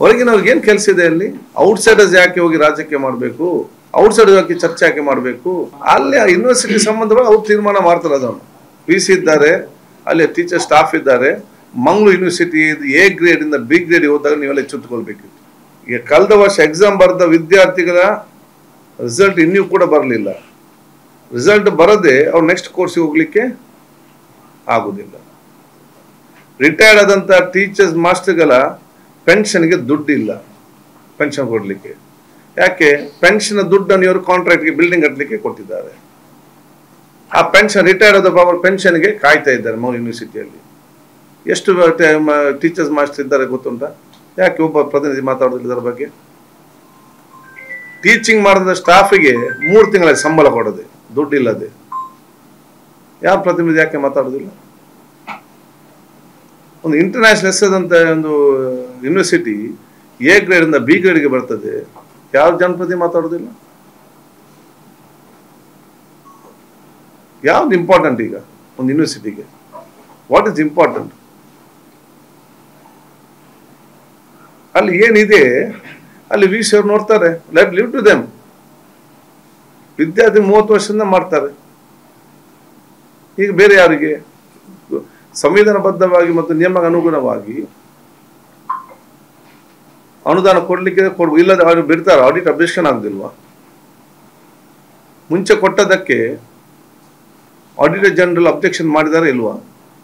ಹೊರಗಿನವ್ರಿಗೆ ಏನು ಕೆಲಸ ಇದೆ ಅಲ್ಲಿ ಔಟ್ಸೈಡರ್ಸ್ ಯಾಕೆ ಹೋಗಿ ರಾಜಕೀಯ ಮಾಡಬೇಕು ಔಟ್ಸೈಡ್ ಯಾಕೆ ಚರ್ಚೆ ಯಾಕೆ ಮಾಡಬೇಕು ಅಲ್ಲಿ ಯೂನಿವರ್ಸಿಟಿ ಸಂಬಂಧಗಳು ಅವ್ರು ತೀರ್ಮಾನ ಮಾಡ್ತಾರೆ ಅದನ್ನು ಪಿ ಸಿ ಇದ್ದಾರೆ ಅಲ್ಲಿ ಟೀಚರ್ ಸ್ಟಾಫ್ ಇದ್ದಾರೆ ಮಂಗಳೂರು ಯೂನಿವರ್ಸಿಟಿ ಎ ಗ್ರೇಡ್ ಇಂದ ಬಿ ಗ್ರೇಡ್ ಹೋದಾಗ ನೀವೆಲ್ಲ ಎಚ್ಚೆತ್ತುಕೊಳ್ಬೇಕಿತ್ತು ಈಗ ಕಳೆದ ವರ್ಷ ಎಕ್ಸಾಮ್ ಬರೆದ ವಿದ್ಯಾರ್ಥಿಗಳ ರಿಸಲ್ಟ್ ಇನ್ನೂ ಕೂಡ ಬರಲಿಲ್ಲ ರಿಸಲ್ಟ್ ಬರದೆ ಅವ್ರು ನೆಕ್ಸ್ಟ್ ಕೋರ್ಸ್ಗೆ ಹೋಗ್ಲಿಕ್ಕೆ ಆಗುದಿಲ್ಲ ರಿಟೈರ್ಡ್ ಆದಂತ ಟೀಚರ್ಸ್ ಮಾಸ್ಟರ್ಗಳ ಪೆನ್ಷನ್ಗೆ ದುಡ್ಡಿಲ್ಲ ಪೆನ್ಷನ್ ಕೊಡ್ಲಿಕ್ಕೆ ಯಾಕೆ ಪೆನ್ಷನ್ ದುಡ್ಡನ್ನು ಇವರು ಕಾಂಟ್ರಾಕ್ಟ್ಗೆ ಬಿಲ್ಡಿಂಗ್ ಕಟ್ಟಲಿಕ್ಕೆ ಕೊಟ್ಟಿದ್ದಾರೆ ಆ ಪೆನ್ಷನ್ ರಿಟೈರ್ಡ್ ಆದ ಬಾಬಾ ಪೆನ್ಷನ್ಗೆ ಕಾಯ್ತಾ ಇದ್ದಾರೆ ಮೌಲ್ ಯೂನಿವರ್ಸಿಟಿಯಲ್ಲಿ ಎಷ್ಟು ಟೀಚರ್ಸ್ ಮಾಸ್ಟರ್ ಇದ್ದಾರೆ ಗೊತ್ತುಂಟಾ ಯಾಕೆ ಒಬ್ಬ ಪ್ರತಿನಿಧಿ ಮಾತಾಡೋದಿಲ್ಲ ಇದರ ಬಗ್ಗೆ ಟೀಚಿಂಗ್ ಮಾಡಿದ ಸ್ಟಾಫಿಗೆ ಮೂರು ತಿಂಗಳ ಸಂಬಳ ಕೊಡದೆ ದುಡ್ಡಿಲ್ಲದೆ ಯಾವ ಪ್ರತಿನಿಧಿ ಯಾಕೆ ಮಾತಾಡೋದಿಲ್ಲ ಒಂದು ಇಂಟರ್ನ್ಯಾಷನಲ್ ಎಸ್ಸದಂತ ಒಂದು ಯೂನಿವರ್ಸಿಟಿ ಎ ಗ್ರೇಡ್ ಇಂದ ಬಿ ಗ್ರೇಡ್ಗೆ ಬರ್ತದೆ ಯಾವ ಜನಪ್ರತಿ ಮಾತಾಡೋದಿಲ್ಲ ಯಾವ್ದು ಇಂಪಾರ್ಟೆಂಟ್ ಈಗ ಒಂದು ಯೂನಿವರ್ಸಿಟಿಗೆ ವಾಟ್ ಇಸ್ ಇಂಪಾರ್ಟೆಂಟ್ ಅಲ್ಲಿ ಏನಿದೆ ಅಲ್ಲಿ ವಿ ಸಿ ಅವ್ರು ನೋಡ್ತಾರೆ ಲೆಟ್ ಲಿವ್ ಟು ದೆಮ್ ವಿದ್ಯಾರ್ಥಿ ಮೂವತ್ತು ವರ್ಷದಿಂದ ಮಾಡ್ತಾರೆ ಈಗ ಬೇರೆ ಯಾರಿಗೆ ಸಂವಿಧಾನಬದ್ಧವಾಗಿ ಮತ್ತು ನಿಯಮಕ್ಕೆ ಅನುಗುಣವಾಗಿ ಅನುದಾನ ಕೊಡ್ಲಿಕ್ಕೆ ಕೊಡ್ ಇಲ್ಲದೆ ಅವರು ಬಿಡ್ತಾರೆ ಆಡಿಟ್ ಅಬ್ಜೆಕ್ಷನ್ ಆಗುದಿಲ್ವಾ ಮುಂಚೆ ಕೊಟ್ಟದಕ್ಕೆ ಆಡಿಟರ್ ಜನರಲ್ ಅಬ್ಜೆಕ್ಷನ್ ಮಾಡಿದಾರೆ ಇಲ್ವಾ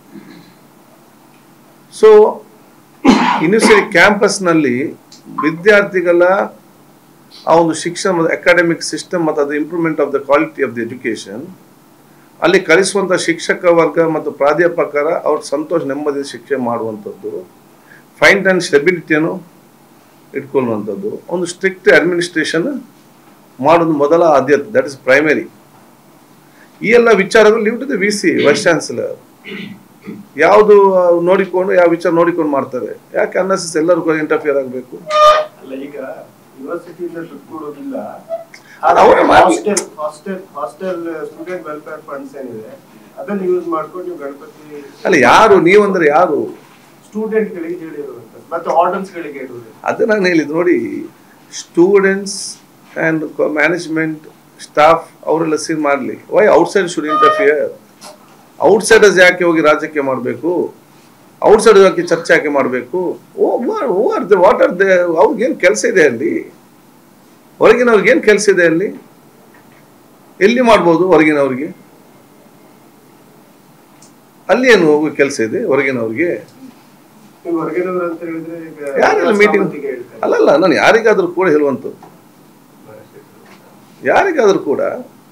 ಸೊ ಯೂನಿವರ್ಸಿಟಿ ಕ್ಯಾಂಪಸ್ನಲ್ಲಿ ವಿದ್ಯಾರ್ಥಿಗಳ ಆ ಒಂದು ಶಿಕ್ಷಣ ಮತ್ತು ಅಕಾಡೆಮಿಕ್ ಸಿಸ್ಟಮ್ ಮತ್ತು ಅದು improvement of the quality of the education ಅಲ್ಲಿ ಕಲಿಸುವಂಥ ಶಿಕ್ಷಕ ವರ್ಗ ಮತ್ತು ಪ್ರಾಧ್ಯಾಪಕರ ಅವ್ರ ಸಂತೋಷ ನೆಮ್ಮದಿ ಶಿಕ್ಷೆ ಮಾಡುವಂಥದ್ದು ಫೈನ್ ಆ್ಯಂಡ್ ಸ್ಟೆಬಿಲಿಟಿಯನ್ನು ಇಟ್ಕೊಳ್ಳುವಂಥದ್ದು ಒಂದು ಸ್ಟ್ರಿಕ್ಟ್ ಅಡ್ಮಿನಿಸ್ಟ್ರೇಷನ್ ಮಾಡೋದು ಮೊದಲ ಆದ್ಯತೆ ದಟ್ ಇಸ್ ಪ್ರೈಮರಿ ಈ ಎಲ್ಲ ವಿಚಾರಗಳು leave to the V C vice chancellor ಯಾವುದು ನೋಡಿಕೊಂಡು ಯಾವ ವಿಚಾರ ನೋಡಿಕೊಂಡು ಮಾಡ್ತಾರೆ ಯಾಕೆ ಅನ್ನಸಸ್ ಎಲ್ಲರಿಗೂ ಇಂಟರ್ಫಿಯರ್ ಆಗಬೇಕು ಅಲ್ಲ ಈಗ ಯೂನಿವರ್ಸಿಟಿಯಿಂದ ದುಡ್ಡು ಕೊಡೋದಿಲ್ಲ ಅದು ಅವರೇ ಮಾಡ್ಲಿ. Hostel hostel hostel student welfare funds ಏನಿದೆ ಅದನ್ನು ಯೂಸ್ ಮಾಡ್ಕೊಂಡು ನೀವು ಗಣಪತಿ ಅಲ್ಲ ಯಾರು ನೀವಂದ್ರೆ ಯಾರು ಸ್ಟೂಡೆಂಟ್ ಗಳಿಗೆ ಹೇಳಿರುವಂತದ್ದು ಮತ್ತೆ ಆರ್ಡನ್ಸ್ ಗಳಿಗೆ ಹೇಳುವುದು ಅದು ನಾನು ಹೇಳಿದ್ದು ನೋಡಿ ಸ್ಟೂಡೆಂಟ್ಸ್ ಆ್ಯಂಡ್ ಮ್ಯಾನೇಜ್ಮೆಂಟ್ ಸ್ಟಾಫ್ ಅವರೆಲ್ಲ ಸೇರಿ ಮಾಡಲಿ why outside should interfere outsiders ಯಾಕೆ ಹೋಗಿ ರಾಜಕೀಯ ಮಾಡಬೇಕು ಔಟ್ಸೈಡ್ ಯಾಕೆ ಚರ್ಚೆ ಯಾಕೆ ಮಾಡಬೇಕು who are they what are they ಅವ್ರಿಗೇನು ಕೆಲಸ ಇದೆ ಅಲ್ಲಿ ಹೊರಗಿನವ್ರಿಗೆ ಏನು ಕೆಲಸ ಇದೆ ಅಲ್ಲಿ ಎಲ್ಲಿ ಮಾಡ್ಬೋದು ಹೊರಗಿನವ್ರಿಗೆ ಅಲ್ಲಿ ಏನು ಹೋಗೋ ಕೆಲಸ ಇದೆ ಹೊರಗಿನವ್ರಿಗೆ ನೀವು ಹೊರಗಿನವರು ಅಂತ ಹೇಳಿದ್ರೆ ಈಗ ಯಾರೆಲ್ಲ ಮೀಟಿಂಗ್ ಸಾವಂತಿಗೆ ಹೇಳ್ತಾರೆ. ಅಲ್ಲಲ್ಲ ನಾನು ಯಾರಿಗಾದ್ರೂ ಕೂಡ ಹೇಳುವಂಥದ್ದು ಯಾರಿಗಾದ್ರೂ ಕೂಡ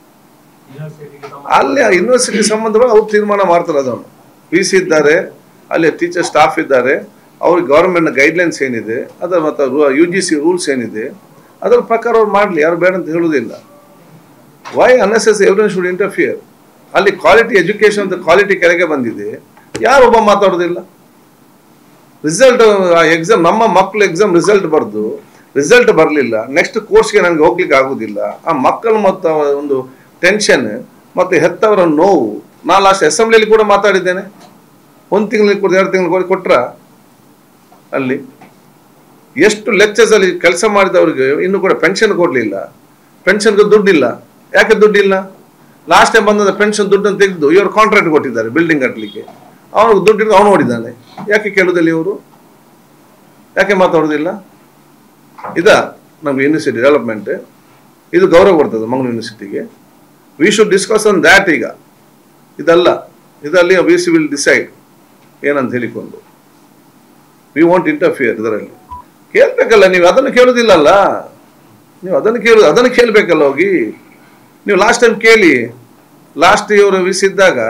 ಅಲ್ಲಿ ಯೂನಿವರ್ಸಿಟಿ ಸಂಬಂಧಗಳು ಅವ್ರು ತೀರ್ಮಾನ ಮಾಡ್ತಾರೆ ಅದನ್ನು ಪಿ ಸಿ ಇದ್ದಾರೆ ಅಲ್ಲಿ ಟೀಚರ್ ಸ್ಟಾಫ್ ಇದ್ದಾರೆ ಅವ್ರಿಗೆ ಗೌರ್ಮೆಂಟ್ನ ಗೈಡ್ಲೈನ್ಸ್ ಏನಿದೆ ಅದರ ಮತ್ತು ಯು ಜಿ ಸಿ ರೂಲ್ಸ್ ಏನಿದೆ ಅದರ ಪ್ರಕಾರ ಅವ್ರು ಮಾಡಲಿ ಯಾರು ಬೇಡ ಅಂತ ಹೇಳುವುದಿಲ್ಲ ವೈ ಅನ್ನೆಸಸ್ ಎವ್ರಿ ಶುಡ್ ಇಂಟರ್ಫಿಯರ್ ಅಲ್ಲಿ ಕ್ವಾಲಿಟಿ ಎಜುಕೇಶನ್ ಅಂತ ಕ್ವಾಲಿಟಿ ಕೆಳಗೆ ಬಂದಿದೆ ಯಾರೊಬ್ಬ ಮಾತಾಡೋದಿಲ್ಲ ರಿಸಲ್ಟ್ ಎಕ್ಸಾಮ್ ನಮ್ಮ ಮಕ್ಕಳು ಎಕ್ಸಾಮ್ ರಿಸಲ್ಟ್ ಬರೆದು ರಿಸಲ್ಟ್ ಬರಲಿಲ್ಲ ನೆಕ್ಸ್ಟ್ ಕೋರ್ಸ್ಗೆ ನನಗೆ ಹೋಗ್ಲಿಕ್ಕೆ ಆಗುದಿಲ್ಲ ಆ ಮಕ್ಕಳು ಮತ್ತು ಅವರ ಒಂದು ಟೆನ್ಷನ್ ಮತ್ತು ಹೆತ್ತವರ ನೋವು ನಾನು ಲಾಸ್ಟ್ ಅಸೆಂಬ್ಲಿಯಲ್ಲಿ ಕೂಡ ಮಾತಾಡಿದ್ದೇನೆ ಒಂದು ತಿಂಗಳಿಗೆ ಕೂಡ ಎರಡು ತಿಂಗಳಿಗೆ ಕೊಟ್ರ ಅಲ್ಲಿ ಎಷ್ಟು ಲೆಕ್ಚರ್ಸ್ ಅಲ್ಲಿ ಕೆಲಸ ಮಾಡಿದವ್ರಿಗೆ ಇನ್ನೂ ಕೂಡ ಪೆನ್ಷನ್ ಕೊಡಲಿಲ್ಲ ಪೆನ್ಷನ್ಗೆ ದುಡ್ಡಿಲ್ಲ ಯಾಕೆ ದುಡ್ಡಿಲ್ಲ ಲಾಸ್ಟ್ ಟೈಮ್ ಬಂದ ಪೆನ್ಷನ್ ದುಡ್ಡನ್ನು ತೆಗೆದು ಇವರು ಕಾಂಟ್ರಾಕ್ಟ್ ಕೊಟ್ಟಿದ್ದಾರೆ ಬಿಲ್ಡಿಂಗ್ ಕಟ್ಟಲಿಕ್ಕೆ ಅವನು ದುಡ್ಡಿಗೆ ಅವನು ನೋಡಿದ್ದಾನೆ ಯಾಕೆ ಕೇಳುದಿಲ್ಲ ಇವರು ಯಾಕೆ ಮಾತಾಡೋದಿಲ್ಲ ಇದ ನಮ್ಗೆ ಯೂನಿವರ್ಸಿಟಿ ಡೆವಲಪ್ಮೆಂಟ್ ಇದು ಗೌರವ ಕೊಡ್ತದೆ ಮಂಗಳೂರು ಯೂನಿವರ್ಸಿಟಿಗೆ we should discuss on that ಈಗ ಇದಲ್ಲ ಇದರಲ್ಲಿ ವಿ ಸಿ ವಿಲ್ ಡಿಸೈಡ್ ಏನಂತ ಹೇಳಿಕೊಂಡು ವಿ ವಾಂಟ್ ಇಂಟರ್ಫಿಯರ್ ಇದರಲ್ಲಿ ಕೇಳ್ಬೇಕಲ್ಲ ನೀವು ಅದನ್ನು ಕೇಳುದಿಲ್ಲಲ್ಲ ನೀವು ಅದನ್ನು ಕೇಳು ಅದನ್ನು ಕೇಳಬೇಕಲ್ಲ ಹೋಗಿ ನೀವು ಲಾಸ್ಟ್ ಟೈಮ್ ಕೇಳಿ ಲಾಸ್ಟ್ ಇವರು ವಿಸಿದ್ದಾಗ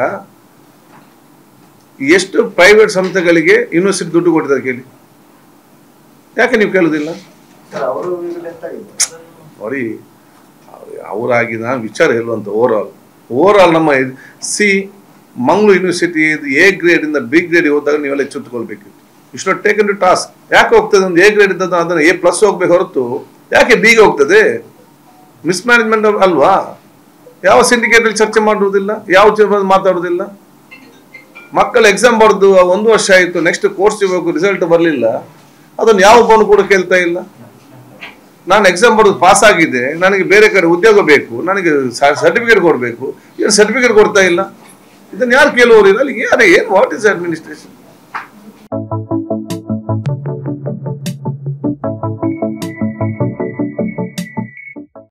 ಎಷ್ಟು ಪ್ರೈವೇಟ್ ಸಂಸ್ಥೆಗಳಿಗೆ ಯೂನಿವರ್ಸಿಟಿ ದುಡ್ಡು ಕೊಟ್ಟಿದ್ದಾರೆ ಕೇಳಿ ಯಾಕೆ ನೀವು ಕೇಳುದಿಲ್ಲ ಸರ್ ಅವರು ಈಗ ಡೆತ್ ಆಗಿದೆ ನೋಡಿ ಅವರಾಗಿ ನಾನು ವಿಚಾರ ಹೇಳುವಂತ ಓವರ್ ಆಲ್ ಓವರ್ ಆಲ್ ನಮ್ಮ ಸಿ ಮಂಗಳೂರು ಯೂನಿವರ್ಸಿಟಿ ಎ ಗ್ರೇಡ್ ಇಂದ ಬಿ ಗ್ರೇಡ್ ಹೋದಾಗ ನೀವೆಲ್ಲ ಎಚ್ಚೆತ್ತುಕೊಳ್ಬೇಕಿತ್ತು you should take to task ಯಾಕೆ ಹೋಗ್ತದೆ ಒಂದು ಎ ಗ್ರೇಡ್ ಇದ್ದದ್ದು ಅದನ್ನು ಎ ಪ್ಲಸ್ ಹೋಗ್ಬೇಕು ಹೊರತು ಯಾಕೆ ಬಿಗೆ ಹೋಗ್ತದೆ ಮಿಸ್ಮ್ಯಾನೇಜ್ಮೆಂಟ್ ಅಲ್ವಾ ಯಾವ syndicate ಅಲ್ಲಿ ಚರ್ಚೆ ಮಾಡುವುದಿಲ್ಲ ಯಾವ ಚ- ಮಾತಾಡುವುದಿಲ್ಲ ಮಕ್ಕಳು ಎಕ್ಸಾಮ್ ಬರೆದು ಒಂದು ವರ್ಷ ಆಯಿತು ನೆಕ್ಸ್ಟ್ ಕೋರ್ಸ್ ಇವಾಗ ರಿಸಲ್ಟ್ ಬರಲಿಲ್ಲ ಅದನ್ನು ಯಾವ ಒಬ್ಬನು ಕೂಡ ಕೇಳ್ತಾ ಇಲ್ಲ ನಾನು ಎಕ್ಸಾಮ್ ಬರೆದು ಪಾಸ್ ಆಗಿದ್ದೆ ನನಗೆ ಬೇರೆ ಕಡೆ ಉದ್ಯೋಗ ಬೇಕು ನನಗೆ ಸರ್ಟಿಫಿಕೇಟ್ ಕೊಡಬೇಕು ಏನು ಸರ್ಟಿಫಿಕೇಟ್ ಕೊಡ್ತಾ ಇಲ್ಲ ಇದನ್ನು ಯಾರು ಕೇಳುವವರು ಇಲ್ಲ ಅಲ್ಲಿ ಯಾರು ಏನು ವಾಟ್ ಇಸ್ ಅಡ್ಮಿನಿಸ್ಟ್ರೇಷನ್